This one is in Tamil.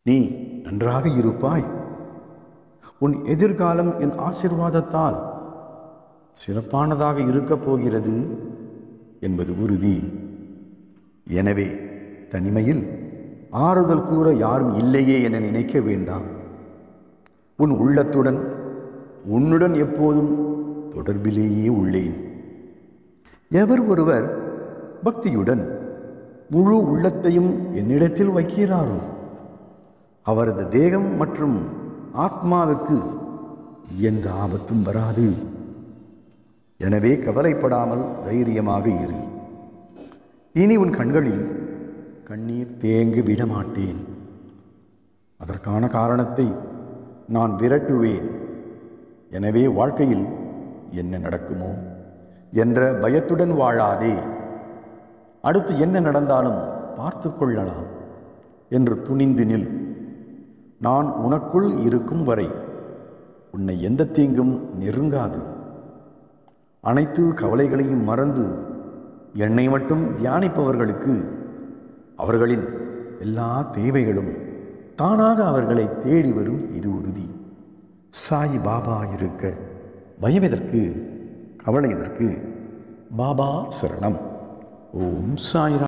நீ நன்றாக இருப்பாய் உன் எதிர்காலம் என் ஆசிர்வாதத்தால் சிறப்பானதாக இருக்கப் போகிறது என்பது உறுதி எனவே தனிமையில் ஆறுதல் கூற யாரும் இல்லையே என நினைக்க வேண்டாம் உன் உள்ளத்துடன் உன்னுடன் எப்போதும் தொடர்பிலேயே உள்ளேன் எவர் ஒருவர் பக்தியுடன் முழு உள்ளத்தையும் என்னிடத்தில் வைக்கிறாரோ அவரது தேகம் மற்றும் ஆத்மாவுக்கு எந்த ஆபத்தும் வராது எனவே கவலைப்படாமல் தைரியமாக இரு இனி உன் கண்களில் கண்ணீர் தேங்க விட மாட்டேன் அதற்கான காரணத்தை நான் விரட்டுவேன் எனவே வாழ்க்கையில் என்ன நடக்குமோ என்ற பயத்துடன் வாழாதே அடுத்து என்ன நடந்தாலும் பார்த்து கொள்ளலாம் என்று துணிந்து நில் நான் உனக்குள் இருக்கும் வரை உன்னை எந்த தீங்கும் நெருங்காது அனைத்து கவலைகளையும் மறந்து என்னை மட்டும் தியானிப்பவர்களுக்கு அவர்களின் எல்லா தேவைகளும் தானாக அவர்களை தேடி வரும் இது உறுதி சாய் பாபா இருக்க பயம் எதற்கு கவலை எதற்கு பாபா சரணம் ஓம் சாய்ராம்